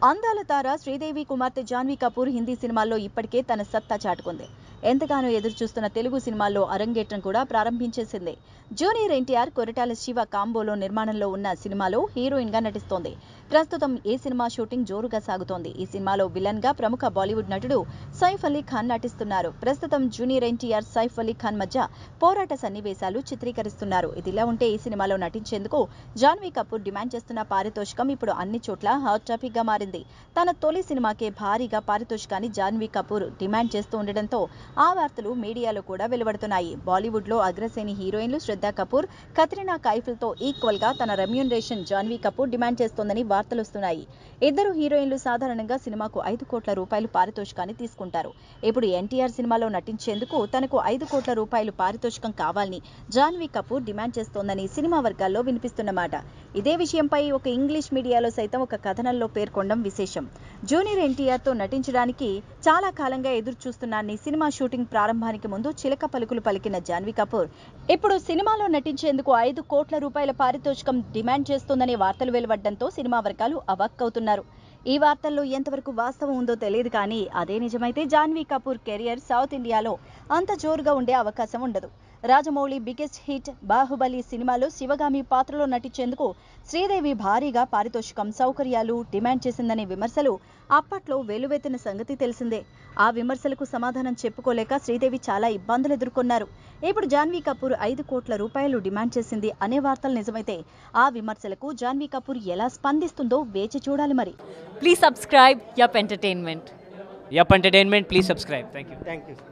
అందాల తార శ్రీదేవి కుమార్తె జాన్వీ కపూర్ హిందీ సినిమాల్లో ఇప్పటికే తన సత్తా చాటుకుంది ఎంతగానో ఎదురు చూస్తున్న తెలుగు సినిమాల్లో అరంగేట్రం కూడా ప్రారంభించేసింది జూనియర్ ఎన్టీఆర్ కొరటాల శివ కాంబోలో నిర్మాణంలో ఉన్న సినిమాలో హీరోయిన్ గా నటిస్తోంది ప్రస్తుతం ఈ సినిమా షూటింగ్ జోరుగా సాగుతోంది ఈ సినిమాలో విలన్ గా ప్రముఖ బాలీవుడ్ నటుడు సైఫ్ అలీ ఖాన్ నటిస్తున్నారు ప్రస్తుతం జూనియర్ ఎన్టీఆర్ సైఫ్ అలీ ఖాన్ మధ్య పోరాట సన్నివేశాలు చిత్రీకరిస్తున్నారు ఇదిలా ఉంటే ఈ సినిమాలో నటించేందుకు జాన్వీ కపూర్ డిమాండ్ చేస్తున్న పారితోషికం ఇప్పుడు అన్ని చోట్ల హాట్ టాపిక్ గా మారింది తన తొలి సినిమాకే భారీగా పారితోషికాన్ని జాన్వీ కపూర్ డిమాండ్ చేస్తూ ఉండడంతో ఆ వార్తలు మీడియాలో కూడా వెలువడుతున్నాయి బాలీవుడ్ లో అగ్రశ్రేణి హీరోయిన్లు శ్రద్ధా కపూర్ కత్రినా కైఫిల్ తో ఈక్వల్ గా తన రెమ్యూనరేషన్ జాన్వీ కపూర్ డిమాండ్ చేస్తోందని వార్తలు వస్తున్నాయి ఇద్దరు హీరోయిన్లు సాధారణంగా సినిమాకు ఐదు కోట్ల రూపాయలు పారితోషికాన్ని తీసుకుంటారు ఇప్పుడు ఎన్టీఆర్ సినిమాలో నటించేందుకు తనకు ఐదు కోట్ల రూపాయలు పారితోషికం కావాలని జాన్వీ కపూర్ డిమాండ్ చేస్తోందని సినిమా వర్గాల్లో వినిపిస్తున్నమాట ఇదే విషయంపై ఒక ఇంగ్లీష్ మీడియాలో సైతం ఒక కథనంలో పేర్కొనడం విశేషం జూనియర్ ఎన్టీఆర్ తో నటించడానికి చాలా కాలంగా ఎదురు చూస్తున్నానని సినిమా షూటింగ్ ప్రారంభానికి ముందు చిలక పలుకులు పలికిన జాన్వీ కపూర్ ఇప్పుడు సినిమాలో నటించేందుకు ఐదు కోట్ల రూపాయల పారితోషికం డిమాండ్ చేస్తోందనే వార్తలు వెలువడడంతో సినిమా వర్గాలు అవాక్కవుతున్నారు ఈ వార్తల్లో ఎంతవరకు వాస్తవం ఉందో తెలియదు కానీ అదే నిజమైతే జాన్వీ కపూర్ కెరియర్ సౌత్ ఇండియాలో అంత జోరుగా ఉండే అవకాశం ఉండదు రాజమౌళి బిగ్గెస్ట్ హిట్ బాహుబలి సినిమాలో శివగామి పాత్రలో నటించేందుకు శ్రీదేవి భారీగా పారితోషికం సౌకర్యాలు డిమాండ్ చేసిందనే విమర్శలు అప్పట్లో వెలువెత్తిన సంగతి తెలిసిందే ఆ విమర్శలకు సమాధానం చెప్పుకోలేక శ్రీదేవి చాలా ఇబ్బందులు ఎదుర్కొన్నారు ఇప్పుడు జాన్వీ కపూర్ ఐదు కోట్ల రూపాయలు డిమాండ్ చేసింది అనే వార్తలు నిజమైతే ఆ విమర్శలకు జాన్వీ కపూర్ ఎలా స్పందిస్తుందో వేచి చూడాలి మరి Please subscribe Yup Entertainment. Yup Entertainment, please subscribe. Thank you. Thank you.